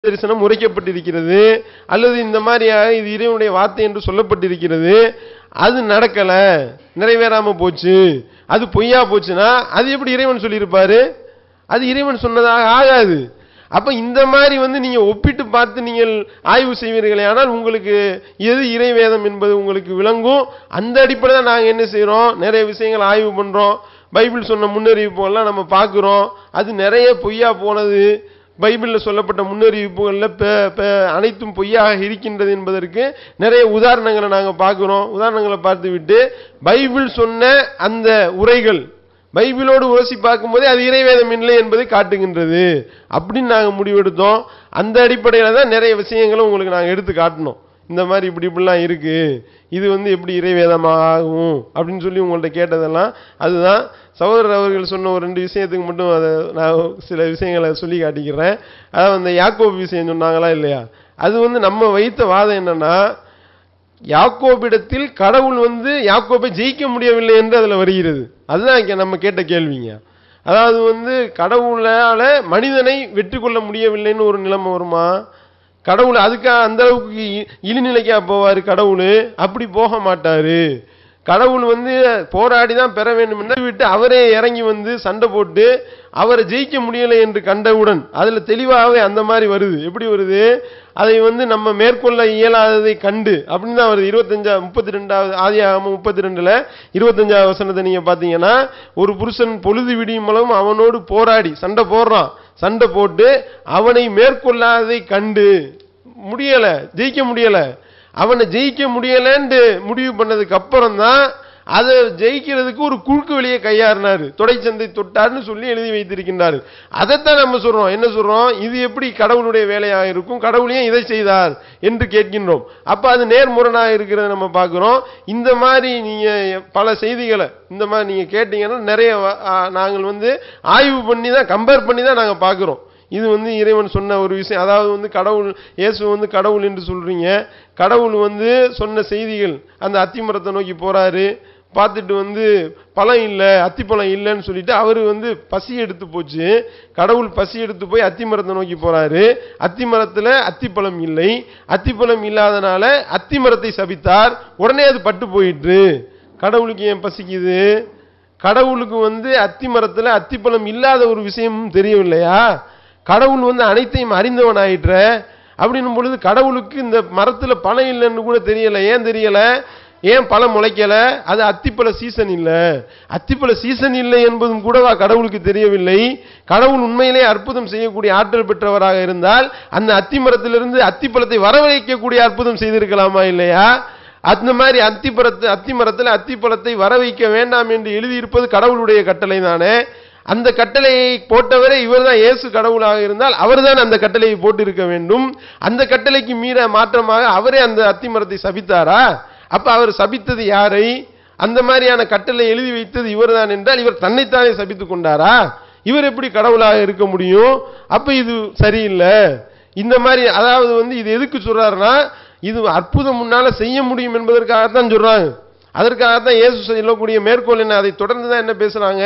தரிசனம் உரைக்கப்பட்டிருக்கிறது அல்லது இந்த மாதிரியாக இது இறைவனுடைய வார்த்தை என்று சொல்லப்பட்டிருக்கிறது அது நடக்கல நிறைவேறாம போச்சு அது பொய்யா போச்சுன்னா அது எப்படி இறைவன் சொல்லியிருப்பாரு அது இறைவன் சொன்னதாக ஆகாது அப்ப இந்த மாதிரி வந்து நீங்க ஒப்பிட்டு பார்த்து நீங்கள் ஆய்வு செய்வீர்களே ஆனால் உங்களுக்கு எது இறைவேதம் என்பது உங்களுக்கு விளங்கும் அந்த அடிப்படையில் நாங்க என்ன செய்றோம் நிறைய விஷயங்கள் ஆய்வு பண்றோம் பைபிள் சொன்ன முன்னறிவிப்புகள்லாம் நம்ம பார்க்கிறோம் அது நிறைய பொய்யா போனது பைபிளில் சொல்லப்பட்ட முன்னறிவிப்புகளில் ப- ப- அனைத்தும் பொய்யாக இருக்கின்றது என்பதற்கு நிறைய உதாரணங்களை நாங்கள் பார்க்கிறோம் உதாரணங்களை பார்த்து விட்டு பைபிள் சொன்ன அந்த உரைகள் பைபிளோடு உரசி பார்க்கும்போதே அது இறைவேதம் இல்லை என்பதை காட்டுகின்றது அப்படின்னு நாங்கள் முடிவெடுத்தோம் அந்த அடிப்படையில் தான் நிறைய விஷயங்களை உங்களுக்கு நாங்கள் எடுத்து காட்டினோம் இந்த மாதிரி இப்படி இப்படிலாம் இருக்கு இது வந்து எப்படி இறைவேதமாக ஆகும் அப்படின்னு சொல்லி உங்கள்ட்ட கேட்டதெல்லாம் அதுதான் சகோதரர் அவர்கள் சொன்ன ஒரு ரெண்டு விஷயத்துக்கு மட்டும் அதை நான் சில விஷயங்களை சொல்லி காட்டிக்கிறேன் அதாவது அந்த யாக்கோபு விஷயம் சொன்னாங்களா இல்லையா அது வந்து நம்ம வைத்த வாதம் என்னன்னா யாக்கோபிடத்தில் கடவுள் வந்து யாக்கோபை ஜெயிக்க முடியவில்லை என்று அதுல வருகிறது அதுதான் இங்க நம்ம கேட்ட கேள்விங்க அதாவது வந்து கடவுளால மனிதனை வெற்றி கொள்ள முடியவில்லைன்னு ஒரு நிலைமை வருமா கடவுள் அதுக்கா அந்த அளவுக்கு இ- இழிநிலைக்கா போவாரு கடவுள் அப்படி போக மாட்டாரு கடவுள் வந்து போராடி தான் பெற வேண்டும் என்று விட்டு அவரே இறங்கி வந்து சண்டை போட்டு அவரை ஜெயிக்க முடியலை என்று கண்டவுடன் அதுல தெளிவாகவே அந்த மாதிரி வருது எப்படி வருது அதை வந்து நம்ம மேற்கொள்ள இயலாததை கண்டு அப்படின்னு தான் வருது இருபத்தஞ்சா முப்பத்தி ரெண்டாவது ஆதி ஆகம முப்பத்தி ரெண்டுல இருபத்தஞ்சாவது வசனத்தை நீங்க பாத்தீங்கன்னா ஒரு புருஷன் பொழுது விடியும் மூலம் அவனோடு போராடி சண்டை போடுறான் சண்டை போட்டு அவனை மேற்கொள்ளாததை கண்டு முடியல ஜெயிக்க முடியல அவனை ஜெயிக்க முடியலன்னு முடிவு பண்ணதுக்கு அப்புறம் தான் அதை ஜெயிக்கிறதுக்கு ஒரு குறுக்கு வழியை கையாறினாரு தொடைச்சந்தை தொட்டார்னு சொல்லி எழுதி வைத்திருக்கின்றார் அதைத்தான் நம்ம சொல்றோம் என்ன சொல்றோம் இது எப்படி கடவுளுடைய வேலையாக இருக்கும் கடவுள் ஏன் இதை செய்தார் என்று கேட்கின்றோம் அப்ப அது நேர்முரணாக இருக்கிறத நம்ம பார்க்கிறோம் இந்த மாதிரி நீங்க பல செய்திகளை இந்த மாதிரி நீங்க கேட்டீங்கன்னா நிறைய வ- ஆ, நாங்கள் வந்து ஆய்வு பண்ணி தான் கம்பேர் பண்ணி தான் நாங்க பார்க்கிறோம் இது வந்து இறைவன் சொன்ன ஒரு விஷயம் அதாவது வந்து கடவுள் இயேசு வந்து கடவுள் என்று சொல்றீங்க கடவுள் வந்து சொன்ன செய்திகள் அந்த அத்திமரத்தை நோக்கி போறாரு பார்த்துட்டு வந்து பழம் இல்லை அத்திப்பழம் இல்லைன்னு சொல்லிட்டு அவர் வந்து பசி எடுத்து போச்சு கடவுள் பசி எடுத்து போய் அத்திமரத்தை நோக்கி போறாரு அத்திமரத்துல அத்திப்பழம் இல்லை அத்திப்பழம் இல்லாதனால அத்திமரத்தை சபித்தார் உடனே அது பட்டு போயிட்டு கடவுளுக்கு ஏன் பசிக்குது கடவுளுக்கு வந்து அத்தி மரத்துல அத்திப்பழம் இல்லாத ஒரு விஷயமும் தெரியவில்லையா கடவுள் வந்து அனைத்தையும் அறிந்தவன் ஆயிற்ற அப்படின்னும் பொழுது கடவுளுக்கு இந்த மரத்துல பழம் இல்லைன்னு கூட தெரியல ஏன் தெரியல ஏன் பழம் முளைக்கல அது அத்திப்பழ சீசன் இல்ல அத்திப்பழ சீசன் இல்லை என்பதும் கூடவா கடவுளுக்கு தெரியவில்லை கடவுள் உண்மையிலே அற்புதம் செய்யக்கூடிய ஆற்றல் பெற்றவராக இருந்தால் அந்த அத்தி மரத்திலிருந்து அத்திப்பழத்தை வரவழைக்கக்கூடிய அற்புதம் செய்திருக்கலாமா இல்லையா அந்த மாதிரி அத்திப்பழத்து அத்தி மரத்தில் அத்திப்பழத்தை வர வைக்க வேண்டாம் என்று எழுதியிருப்பது கடவுளுடைய கட்டளை தானே அந்த கட்டளையை போட்டவரே இவர்தான் இயேசு கடவுளாக இருந்தால் அவர்தான் அந்த கட்டளையை போட்டிருக்க வேண்டும் அந்த கட்டளைக்கு மீற மாற்றமாக அவரே அந்த அத்தி மரத்தை சபித்தாரா அப்ப அவர் சபித்தது யாரை அந்த மாதிரியான கட்டளை எழுதி வைத்தது இவர்தான் என்றால் இவர் தன்னைத்தானே சபித்துக் கொண்டாரா இவர் எப்படி கடவுளாக இருக்க முடியும் அப்ப இது சரியில்லை இந்த மாதிரி அதாவது வந்து இது எதுக்கு சொல்றாருன்னா இது அற்புதம் முன்னால செய்ய முடியும் என்பதற்காகத்தான் சொல்றாங்க அதற்காகத்தான் இயேசு சொல்லக்கூடிய மேற்கோள் என்ன அதை தொடர்ந்து தான் என்ன பேசுறாங்க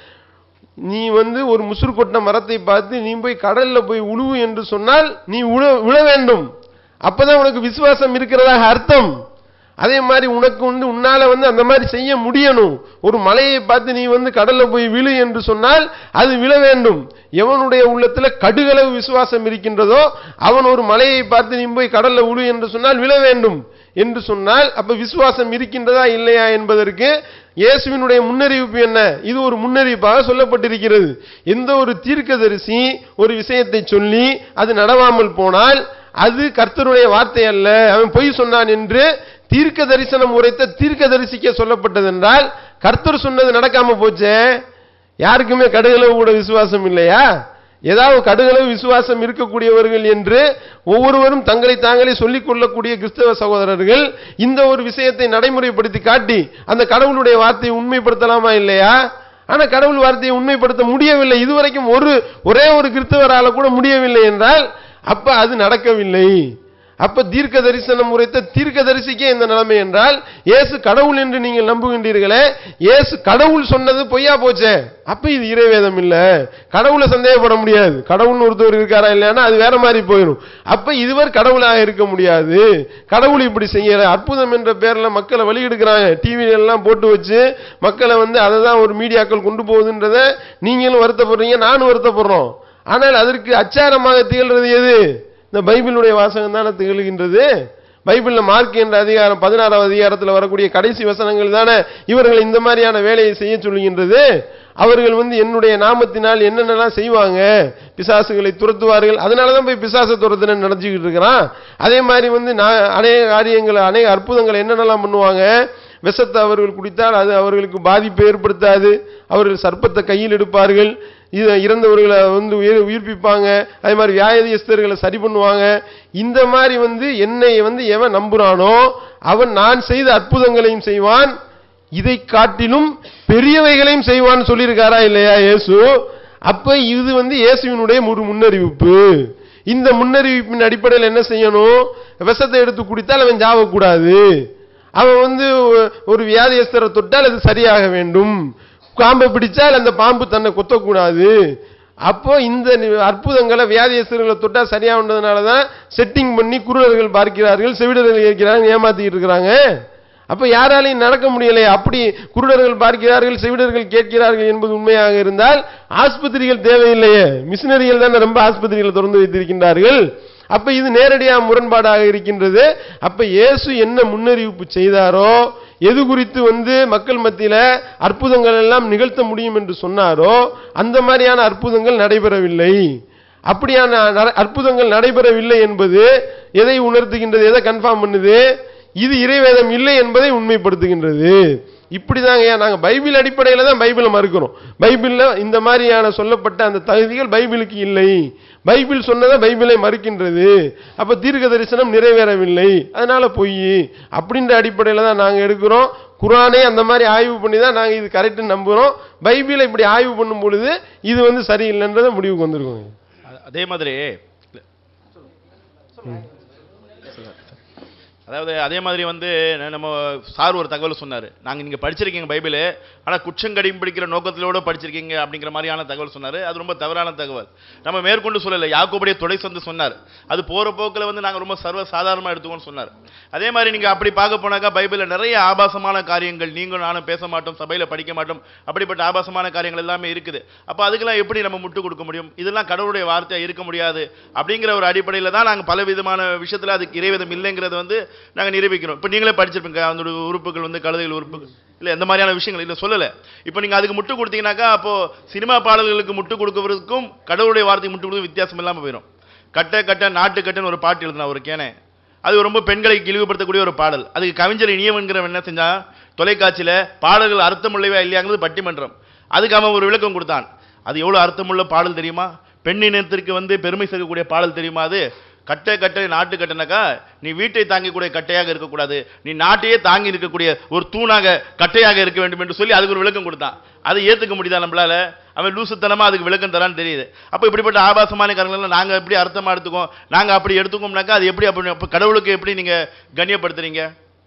நீ வந்து ஒரு முசுறு கொட்ட மரத்தை பார்த்து நீ போய் கடல்ல போய் உழுவு என்று சொன்னால் நீ உழ விழ வேண்டும் அப்பதான் உனக்கு விசுவாசம் இருக்கிறதாக அர்த்தம் அதே மாதிரி உனக்கு வந்து உன்னால வந்து அந்த மாதிரி செய்ய முடியணும் ஒரு மலையை பார்த்து நீ வந்து கடல்ல போய் விழு என்று சொன்னால் அது விழ வேண்டும் எவனுடைய உள்ளத்துல கடுகளவு விசுவாசம் இருக்கின்றதோ அவன் ஒரு மலையை பார்த்து நீ போய் கடல்ல விழு என்று சொன்னால் விழ வேண்டும் என்று சொன்னால் அப்ப விசுவாசம் இருக்கின்றதா இல்லையா என்பதற்கு இயேசுவினுடைய முன்னறிவிப்பு என்ன இது ஒரு முன்னறிவிப்பாக சொல்லப்பட்டிருக்கிறது எந்த ஒரு தீர்க்கதரிசி ஒரு விஷயத்தை சொல்லி அது நடவாமல் போனால் அது கர்த்தருடைய வார்த்தை அல்ல அவன் பொய் சொன்னான் என்று தீர்க்க தரிசனம் உரைத்த தீர்க்க தரிசிக்க சொல்லப்பட்டது என்றால் கர்த்தர் சொன்னது நடக்காம போச்சே யாருக்குமே கடுகளவு கூட விசுவாசம் இல்லையா ஏதாவது கடுகளவு விசுவாசம் இருக்கக்கூடியவர்கள் என்று ஒவ்வொருவரும் தங்களை தாங்களே சொல்லிக் கொள்ளக்கூடிய கிறிஸ்தவ சகோதரர்கள் இந்த ஒரு விஷயத்தை நடைமுறைப்படுத்தி காட்டி அந்த கடவுளுடைய வார்த்தையை உண்மைப்படுத்தலாமா இல்லையா ஆனா கடவுள் வார்த்தையை உண்மைப்படுத்த முடியவில்லை இதுவரைக்கும் ஒரு ஒரே ஒரு கிறிஸ்தவரால கூட முடியவில்லை என்றால் அப்ப அது நடக்கவில்லை அப்ப தீர்க்க தரிசனம் உரைத்த தீர்க்க தரிசிக்கே இந்த நிலைமை என்றால் இயேசு கடவுள் என்று நீங்கள் நம்புகின்றீர்களே இயேசு கடவுள் சொன்னது பொய்யா போச்சே அப்ப இது இறைவேதம் இல்ல கடவுளை சந்தேகப்பட முடியாது கடவுள்னு ஒருத்தர் இருக்காரா இல்லையானா அது வேற மாதிரி போயிடும் அப்ப இதுவர் கடவுளாக இருக்க முடியாது கடவுள் இப்படி செய்யல அற்புதம் என்ற பேர்ல மக்களை வழி எடுக்கிறாங்க டிவி எல்லாம் போட்டு வச்சு மக்களை வந்து அதை தான் ஒரு மீடியாக்கள் கொண்டு போகுதுன்றத நீங்களும் வருத்தப்படுறீங்க நானும் வருத்தப்படுறோம் ஆனால் அதற்கு அச்சாரமாக திகழ்றது எது இந்த பைபிளுடைய வாசகம் தானே திகழ்கின்றது பைபிள்ல மார்க் என்ற அதிகாரம் பதினாறாவது அதிகாரத்தில் வரக்கூடிய கடைசி வசனங்கள் தானே இவர்கள் இந்த மாதிரியான வேலையை செய்ய சொல்லுகின்றது அவர்கள் வந்து என்னுடைய நாமத்தினால் என்னென்னலாம் செய்வாங்க பிசாசுகளை துரத்துவார்கள் அதனால தான் போய் பிசாசை துரத்துன நடந்துக்கிட்டு இருக்கிறான் அதே மாதிரி வந்து நான் அநேக காரியங்களை அநேக அற்புதங்களை என்னென்னலாம் பண்ணுவாங்க விஷத்தை அவர்கள் குடித்தால் அது அவர்களுக்கு பாதிப்பை ஏற்படுத்தாது அவர்கள் சர்ப்பத்தை கையில் எடுப்பார்கள் இது இறந்தவர்களை வந்து உயிர் உயிர்ப்பிப்பாங்க அதே மாதிரி வியாதியஸ்தர்களை சரி பண்ணுவாங்க இந்த மாதிரி வந்து என்னை வந்து எவன் நம்புறானோ அவன் நான் செய்த அற்புதங்களையும் செய்வான் இதை காட்டிலும் பெரியவைகளையும் செய்வான்னு சொல்லியிருக்காரா இல்லையா இயேசு அப்ப இது வந்து இயேசுவினுடைய ஒரு முன்னறிவிப்பு இந்த முன்னறிவிப்பின் அடிப்படையில் என்ன செய்யணும் விஷத்தை எடுத்து குடித்தால் அவன் சாவக்கூடாது அவன் வந்து ஒரு வியாதியஸ்தரை தொட்டால் அது சரியாக வேண்டும் பாம்பை பிடிச்சால் அந்த பாம்பு தன்னை கொத்தக்கூடாது அப்போ இந்த நி- அற்புதங்களை வியாதியஸ்தர்களை தொட்டா சரியாகுன்றதுனால தான் செட்டிங் பண்ணி குருடர்கள் பார்க்கிறார்கள் செவிடர்கள் இருக்கிறாங்க ஏமாத்திக்கிட்டு இருக்கிறாங்க அப்ப யாராலையும் நடக்க முடியலையே அப்படி குருடர்கள் பார்க்கிறார்கள் செவிடர்கள் கேட்கிறார்கள் என்பது உண்மையாக இருந்தால் ஆஸ்பத்திரிகள் தேவையில்லையே மிஷினரிகள் தானே ரொம்ப ஆஸ்பத்திரிகளை திறந்து வைத்திருக்கின்றார்கள் அப்ப இது நேரடியாக முரண்பாடாக இருக்கின்றது அப்ப இயேசு என்ன முன்னறிவிப்பு செய்தாரோ எது குறித்து வந்து மக்கள் மத்தியில அற்புதங்கள் எல்லாம் நிகழ்த்த முடியும் என்று சொன்னாரோ அந்த மாதிரியான அற்புதங்கள் நடைபெறவில்லை அப்படியான நட- அற்புதங்கள் நடைபெறவில்லை என்பது எதை உணர்த்துகின்றது எதை கன்ஃபார்ம் பண்ணுது இது இறைவேதம் இல்லை என்பதை உண்மைப்படுத்துகின்றது இப்படிதாங்க ஏன் நாங்க பைபிள் அடிப்படையில தான் பைபிளை மறுக்கிறோம் பைபிள்ல இந்த மாதிரியான சொல்லப்பட்ட அந்த தகுதிகள் பைபிளுக்கு இல்லை பைபிள் சொன்னதை பைபிளை மறுக்கின்றது அப்ப தீர்க்க தரிசனம் நிறைவேறவில்லை அதனால பொய் அப்படின்ற அடிப்படையில தான் நாங்க எடுக்கிறோம் குரானே அந்த மாதிரி ஆய்வு பண்ணி தான் நாங்க இது கரெக்ட்னு நம்புறோம் பைபிளை இப்படி ஆய்வு பண்ணும் பொழுது இது வந்து சரியில்லைன்றத முடிவுக்கு வந்திருக்கோங்க அ- அதே மாதிரி அதாவது அதே மாதிரி வந்து ந- நம்ம சார் ஒரு தகவல் சொன்னார் நாங்கள் நீங்கள் படிச்சிருக்கீங்க பைபிளு ஆனால் குற்றம் கடைபிடிக்கிற நோக்கத்திலோட படிச்சிருக்கீங்க அப்படிங்கிற மாதிரியான தகவல் சொன்னார் அது ரொம்ப தவறான தகவல் நம்ம மேற்கொண்டு சொல்லலை யாக்கோபுடைய தொடை சந்து சொன்னார் அது போகிற போக்கில் வந்து நாங்கள் ரொம்ப சர்வ சாதாரணமாக எடுத்துக்கோன்னு சொன்னார் அதே மாதிரி நீங்கள் அப்படி பார்க்க போனாக்கா பைபிளில் நிறைய ஆபாசமான காரியங்கள் நீங்களும் நானும் பேச மாட்டோம் சபையில் படிக்க மாட்டோம் அப்படிப்பட்ட ஆபாசமான காரியங்கள் எல்லாமே இருக்குது அப்போ அதுக்கெல்லாம் எப்படி நம்ம முட்டு கொடுக்க முடியும் இதெல்லாம் கடவுளுடைய வார்த்தையாக இருக்க முடியாது அப்படிங்கிற ஒரு அடிப்படையில் தான் நாங்கள் பல விதமான விஷயத்தில் அதுக்கு இறைவிதம் இல்லைங்கிறத வந்து நாங்கள் நிரூபிக்கிறோம் இப்போ நீங்களே படிச்சிருப்பீங்க அதோட உறுப்புகள் வந்து கழுதைகள் உறுப்புகள் இல்லை இந்த மாதிரியான விஷயங்கள் இல்லை சொல்லலை இப்போ நீங்கள் அதுக்கு முட்டு கொடுத்தீங்கன்னாக்கா அப்போ சினிமா பாடல்களுக்கு முட்டு கொடுக்கறதுக்கும் கடவுளுடைய வார்த்தைக்கு முட்டு கொடுக்க வித்தியாசம் இல்லாமல் போயிடும் கட்ட கட்ட நாட்டு கட்டன்னு ஒரு பாட்டு எழுதினா ஒரு கேனே அது ரொம்ப பெண்களை இழிவுபடுத்தக்கூடிய ஒரு பாடல் அதுக்கு கவிஞர் இனியவன்கிறவன் என்ன செஞ்சான் தொலைக்காட்சியில பாடல்கள் அர்த்தமுள்ளவையா இல்லையாங்கிறது பட்டிமன்றம் அதுக்கு அவன் ஒரு விளக்கம் கொடுத்தான் அது எவ்வளவு அர்த்தமுள்ள பாடல் தெரியுமா பெண்ணினத்திற்கு வந்து பெருமை சேர்க்கக்கூடிய பாடல் தெரியுமா அது கட்டை கட்டை நாட்டு கட்டனாக்கா நீ வீட்டை தாங்கக்கூடிய கட்டையாக இருக்கக்கூடாது நீ நாட்டையே தாங்கி இருக்கக்கூடிய ஒரு தூணாக கட்டையாக இருக்க வேண்டும் என்று சொல்லி அதுக்கு ஒரு விளக்கம் கொடுத்தான் அதை ஏத்துக்க முடியுதா நம்மளால அவன் லூசுத்தனமா அதுக்கு விளக்கம் தரான்னு தெரியுது அப்ப இப்படிப்பட்ட ஆபாசமான காரணங்கள் நாங்க எப்படி அர்த்தமா எடுத்துக்கோம் நாங்க அப்படி எடுத்துக்கோம்னாக்கா அது எப்படி அப்படி அப்ப கடவுளுக்கு எப்படி நீங்க கண்ணியப்படுத்துறீங்க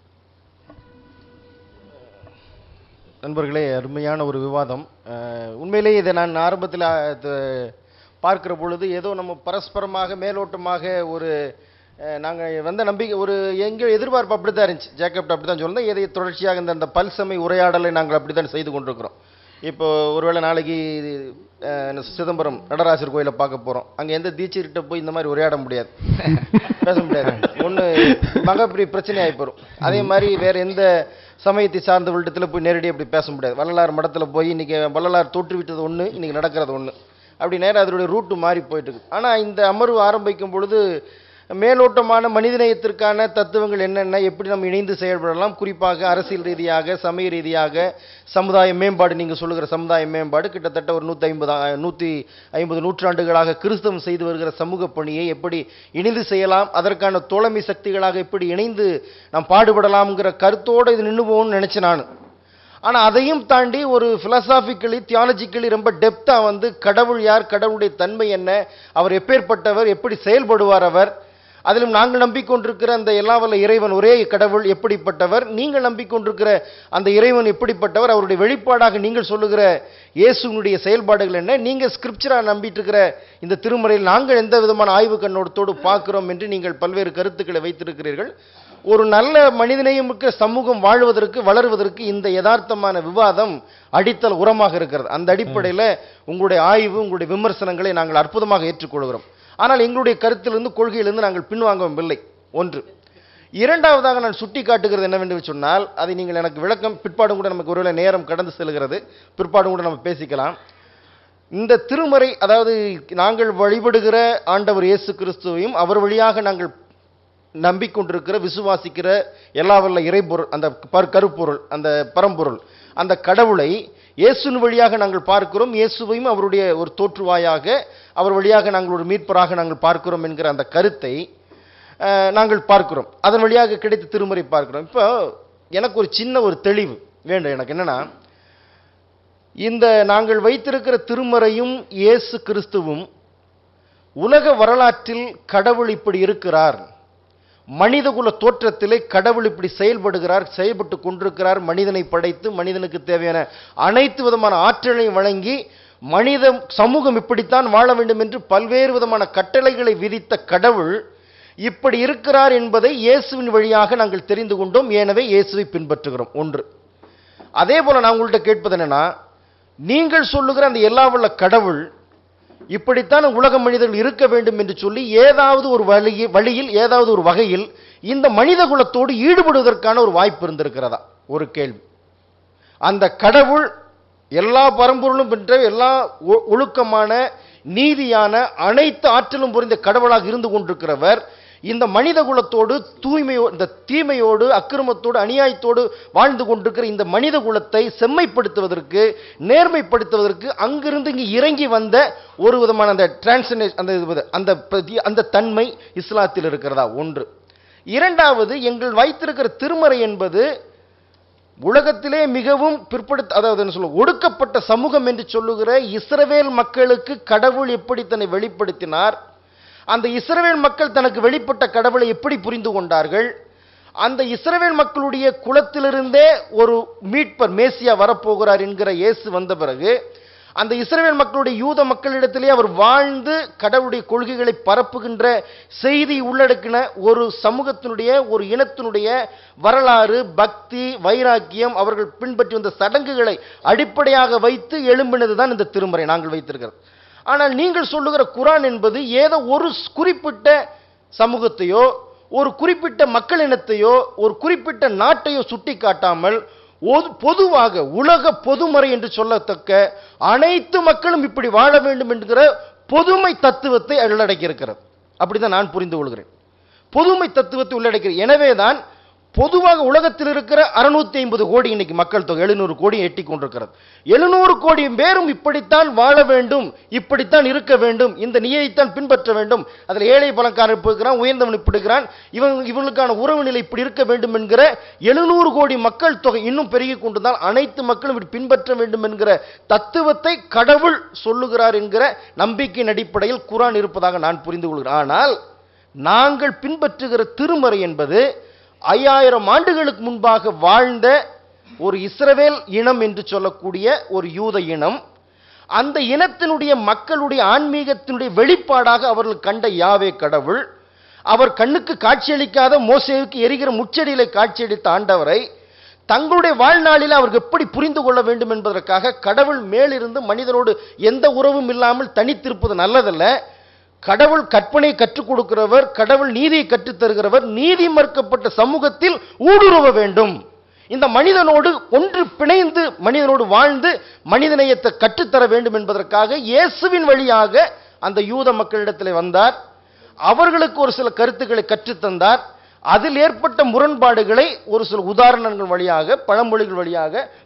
நண்பர்களே அருமையான ஒரு விவாதம் அஹ், உண்மையிலேயே இதை நான் ஆரம்பத்தில் பார்க்கிற பொழுது ஏதோ நம்ம பரஸ்பரமாக மேலோட்டமாக ஒரு நாங்கள் வந்த நம்பிக்கை ஒரு எங்கள் எதிர்பார்ப்பு அப்படி தான் இருந்துச்சு ஜேக்கப்ட் அப்படி தான் சொல்லுங்கள் இதை தொடர்ச்சியாக இந்த அந்த பல்சமை உரையாடலை நாங்கள் அப்படி தான் செய்து கொண்டிருக்கிறோம் இப்போ ஒருவேளை நாளைக்கு அஹ், என்ன சிதம்பரம் நடராசர் கோயிலை பார்க்க போகிறோம் அங்கே எந்த தீட்சிக்கிட்ட போய் இந்த மாதிரி உரையாட முடியாது பேச முடியாது ஒன்று மகப்பெரிய பிரச்சனை ஆகி போயிடும் அதே மாதிரி வேற எந்த சமயத்தை சார்ந்த விட்டத்தில் போய் நேரடியாக அப்படி பேச முடியாது வள்ளலார் மடத்தில் போய் இன்னைக்கு வள்ளலார் தோற்றுவிட்டது ஒன்று இன்னைக்கு நடக்கிறது ஒன்று அப்படி நேரம் அதனுடைய ரூட்டு மாறி போயிட்டு இருக்கு ஆனால் இந்த அமர்வு ஆரம்பிக்கும் பொழுது மேலோட்டமான மனிதநேயத்திற்கான தத்துவங்கள் என்னென்ன எப்படி நம்ம இணைந்து செயல்படலாம் குறிப்பாக அரசியல் ரீதியாக சமய ரீதியாக சமுதாய மேம்பாடு நீங்கள் சொல்லுகிற சமுதாய மேம்பாடு கிட்டத்தட்ட ஒரு நூற்றி ஐம்பது நூற்றி ஐம்பது நூற்றாண்டுகளாக கிறிஸ்தவம் செய்து வருகிற சமூக பணியை எப்படி இணைந்து செய்யலாம் அதற்கான தோழமை சக்திகளாக எப்படி இணைந்து நாம் பாடுபடலாம்ங்கிற கருத்தோடு இது நின்று போகணும்னு நினச்சேன் நான் ஆனால் அதையும் தாண்டி ஒரு ஃபிலசாபிக்கலி தியாலஜிக்கலி ரொம்ப டெப்த்தாக வந்து கடவுள் யார் கடவுளுடைய தன்மை என்ன அவர் எப்பேற்பட்டவர் எப்படி செயல்படுவார் அவர் அதிலும் நாங்கள் நம்பிக்கொண்டிருக்கிற அந்த எல்லா வல்ல இறைவன் ஒரே கடவுள் எப்படிப்பட்டவர் நீங்கள் நம்பிக்கொண்டிருக்கிற அந்த இறைவன் எப்படிப்பட்டவர் அவருடைய வெளிப்பாடாக நீங்கள் சொல்லுகிற இயேசுனுடைய செயல்பாடுகள் என்ன நீங்கள் ஸ்கிரிப்சரா நம்பிட்டு இருக்கிற இந்த திருமறையில் நாங்கள் எந்த விதமான ஆய்வு கண்ணோட்டத்தோடு பார்க்கிறோம் என்று நீங்கள் பல்வேறு கருத்துக்களை வைத்திருக்கிறீர்கள் ஒரு நல்ல மனிதனையும் மிக்க சமூகம் வாழ்வதற்கு வளருவதற்கு இந்த யதார்த்தமான விவாதம் அடித்தல் உரமாக இருக்கிறது அந்த அடிப்படையில் உங்களுடைய ஆய்வு உங்களுடைய விமர்சனங்களை நாங்கள் அற்புதமாக ஏற்றுக்கொள்கிறோம் ஆனால் எங்களுடைய கருத்திலிருந்து கொள்கையிலிருந்து நாங்கள் பின்வாங்கவில்லை ஒன்று இரண்டாவதாக நான் சுட்டி காட்டுகிறது என்னவென்று சொன்னால் அதை நீங்கள் எனக்கு விளக்கம் பிற்பாடும் கூட நமக்கு ஒருவேளை நேரம் கடந்து செல்கிறது பிற்பாடும் கூட நம்ம பேசிக்கலாம் இந்த திருமறை அதாவது நாங்கள் வழிபடுகிற ஆண்டவர் இயேசு கிறிஸ்துவையும் அவர் வழியாக நாங்கள் நம்பிக்கொண்டிருக்கிற விசுவாசிக்கிற எல்லா வல்ல இறைப்பொருள் அந்த பர் கருப்பொருள் அந்த பரம்பொருள் அந்த கடவுளை இயேசுவின் வழியாக நாங்கள் பார்க்கிறோம் இயேசுவையும் அவருடைய ஒரு தோற்றுவாயாக அவர் வழியாக நாங்கள் ஒரு மீட்பராக நாங்கள் பார்க்கிறோம் என்கிற அந்த கருத்தை அஹ், நாங்கள் பார்க்கிறோம் அதன் வழியாக கிடைத்த திருமறை பார்க்கிறோம் இப்போ எனக்கு ஒரு சின்ன ஒரு தெளிவு வேண்டும் எனக்கு என்னன்னா இந்த நாங்கள் வைத்திருக்கிற திருமறையும் இயேசு கிறிஸ்துவும் உலக வரலாற்றில் கடவுள் இப்படி இருக்கிறார் மனிதகுல தோற்றத்திலே கடவுள் இப்படி செயல்படுகிறார் செயல்பட்டு கொண்டிருக்கிறார் மனிதனை படைத்து மனிதனுக்கு தேவையான அனைத்து விதமான ஆற்றலையும் வழங்கி மனித சமூகம் இப்படித்தான் வாழ வேண்டும் என்று பல்வேறு விதமான கட்டளைகளை விதித்த கடவுள் இப்படி இருக்கிறார் என்பதை இயேசுவின் வழியாக நாங்கள் தெரிந்து கொண்டோம் எனவே இயேசுவை பின்பற்றுகிறோம் ஒன்று அதே போல நான் உங்கள்கிட்ட கேட்பது என்னன்னா நீங்கள் சொல்லுகிற அந்த எல்லா வல்ல கடவுள் இப்படித்தான் உலக மனிதர்கள் இருக்க வேண்டும் என்று சொல்லி ஏதாவது ஒரு வழி வழியில் ஏதாவது ஒரு வகையில் இந்த மனித குலத்தோடு ஈடுபடுவதற்கான ஒரு வாய்ப்பு இருந்திருக்கிறதா ஒரு கேள்வி அந்த கடவுள் எல்லா பரம்பொருளும் பெற்ற எல்லா ஒ- ஒழுக்கமான நீதியான அனைத்து ஆற்றலும் புரிந்த கடவுளாக இருந்து கொண்டிருக்கிறவர் இந்த மனித குலத்தோடு தூய்மையோ இந்த தீமையோடு அக்கிரமத்தோடு அநியாயத்தோடு வாழ்ந்து கொண்டிருக்கிற இந்த மனித குலத்தை செம்மைப்படுத்துவதற்கு நேர்மைப்படுத்துவதற்கு அங்கிருந்து இங்கு இறங்கி வந்த ஒரு விதமான அந்த டிரான்ஸ்னே அந்த இது- அந்த பிரதி- அந்த தன்மை இஸ்லாத்தில் இருக்கிறதா ஒன்று இரண்டாவது எங்கள் வைத்திருக்கிற திருமறை என்பது உலகத்திலே மிகவும் பிற்படுத்த அதாவது என்ன சொல்ல ஒடுக்கப்பட்ட சமூகம் என்று சொல்லுகிற இஸ்ரவேல் மக்களுக்கு கடவுள் எப்படி தன்னை வெளிப்படுத்தினார் அந்த இஸ்ரவேல் மக்கள் தனக்கு வெளிப்பட்ட கடவுளை எப்படி புரிந்து கொண்டார்கள் அந்த இஸ்ரவேல் மக்களுடைய குலத்திலிருந்தே ஒரு மீட்பர் மேசியா வரப்போகிறார் என்கிற இயேசு வந்த பிறகு அந்த இஸ்ரவேல் மக்களுடைய யூத மக்களிடத்திலே அவர் வாழ்ந்து கடவுளுடைய கொள்கைகளை பரப்புகின்ற செய்தி உள்ளடக்கின ஒரு சமூகத்தினுடைய ஒரு இனத்தினுடைய வரலாறு பக்தி வைராக்கியம் அவர்கள் பின்பற்றி வந்த சடங்குகளை அடிப்படையாக வைத்து எழும்பினதுதான் இந்த திருமறை நாங்கள் வைத்திருக்கிறோம் ஆனால் நீங்கள் சொல்லுகிற குரான் என்பது ஏதோ ஒரு ஸ்- குறிப்பிட்ட சமூகத்தையோ ஒரு குறிப்பிட்ட மக்கள் இனத்தையோ ஒரு குறிப்பிட்ட நாட்டையோ சுட்டி காட்டாமல் ஒது- பொதுவாக உலக பொதுமறை என்று சொல்லத்தக்க அனைத்து மக்களும் இப்படி வாழ வேண்டும் என்கிற பொதுமை தத்துவத்தை உள்ளடக்கி இருக்கிறது அப்படிதான் நான் புரிந்து கொள்கிறேன் பொதுமை தத்துவத்தை உள்ளடக்கிறது எனவேதான் பொதுவாக உலகத்தில் இருக்கிற அறுநூத்தி ஐம்பது கோடி இன்னைக்கு மக்கள் தொகை எழுநூறு கோடி எட்டி கொண்டிருக்கிறது எழுநூறு கோடி பேரும் இப்படித்தான் வாழ வேண்டும் இப்படித்தான் இருக்க வேண்டும் இந்த நியைத்தான் பின்பற்ற வேண்டும் அதில் ஏழை பணக்காரன் இப்படி இருக்கிறான் உயர்ந்தவன் இப்படி இருக்கிறான் இவன் இவனுக்கான உறவு நிலை இப்படி இருக்க வேண்டும் என்கிற எழுநூறு கோடி மக்கள் தொகை இன்னும் பெருகி கொண்டுதான் அனைத்து மக்களும் இப்படி பின்பற்ற வேண்டும் என்கிற தத்துவத்தை கடவுள் சொல்லுகிறார் என்கிற நம்பிக்கையின் அடிப்படையில் குரான் இருப்பதாக நான் புரிந்து கொள்கிறேன் ஆனால் நாங்கள் பின்பற்றுகிற திருமறை என்பது ஐயாயிரம் ஆண்டுகளுக்கு முன்பாக வாழ்ந்த ஒரு இஸ்ரவேல் இனம் என்று சொல்லக்கூடிய ஒரு யூத இனம் அந்த இனத்தினுடைய மக்களுடைய ஆன்மீகத்தினுடைய வெளிப்பாடாக அவர்கள் கண்ட யாவே கடவுள் அவர் கண்ணுக்கு காட்சியளிக்காத மோசேவுக்கு எரிகிற முச்செடியிலே காட்சியளித்த ஆண்டவரை தங்களுடைய வாழ்நாளில் அவர்கள் எப்படி புரிந்து கொள்ள வேண்டும் என்பதற்காக கடவுள் மேலிருந்து மனிதனோடு எந்த உறவும் இல்லாமல் தனித்திருப்பது நல்லதல்ல கடவுள் கற்பனை கற்றுக் கொடுக்கிறவர் கடவுள் நீதியை கற்றுத் தருகிறவர் நீதி மறுக்கப்பட்ட சமூகத்தில் ஊடுருவ வேண்டும் இந்த மனிதனோடு ஒன்று பிணைந்து மனிதனோடு வாழ்ந்து மனிதநேயத்தை கற்றுத்தர வேண்டும் என்பதற்காக இயேசுவின் வழியாக அந்த யூத மக்களிடத்தில் வந்தார் அவர்களுக்கு ஒரு சில கருத்துக்களை கற்றுத்தந்தார் அதில் ஏற்பட்ட முரண்பாடுகளை ஒரு சில உதாரணங்கள் வழியாக பழமொழிகள் வழியாக